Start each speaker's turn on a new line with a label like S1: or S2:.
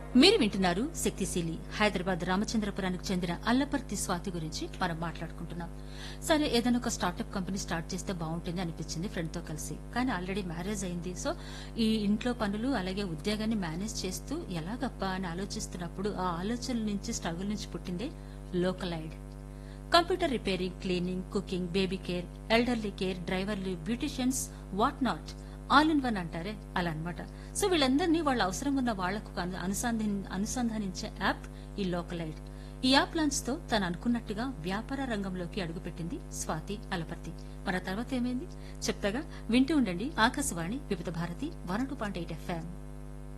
S1: మీరు వింటున్నారు శక్తిశీలి హైదరాబాద్ రామచంద్రపురానికి చెందిన అల్లపర్తి స్వాతి గురించి మనం మాట్లాడుకుంటున్నాం సరే ఏదైనా ఒక స్టార్టప్ కంపెనీ స్టార్ట్ చేస్తే బాగుంటుంది అనిపించింది ఫ్రెండ్ తో కలిసి కానీ ఆల్రెడీ మ్యారేజ్ అయింది సో ఈ ఇంట్లో పనులు అలాగే ఉద్యోగాన్ని మేనేజ్ చేస్తూ ఎలాగప్పా అని ఆలోచిస్తున్నప్పుడు ఆ ఆలోచనల నుంచి స్ట్రగుల్ నుంచి పుట్టిందే localised computer repairing cleaning cooking baby care elderly care డ్రైవర్లు beauticians what not all in one అంటారే అలా అన్నమాట సో వీళ్ళందరినీ వాళ్ళ అవసరం ఉన్న వాళ్లకు అను- అనుసంధాని- అనుసంధానించే యాప్ ఈ లోకలైడ్ ఈ యాప్ లాంచ్ తో తను అనుకున్నట్టుగా వ్యాపార రంగంలోకి అడుగుపెట్టింది స్వాతి అలపర్తి మన తర్వాత ఏమైంది చెప్తాగా వింటూ ఉండండి Akashvani Vividh Bharati one two point eight FM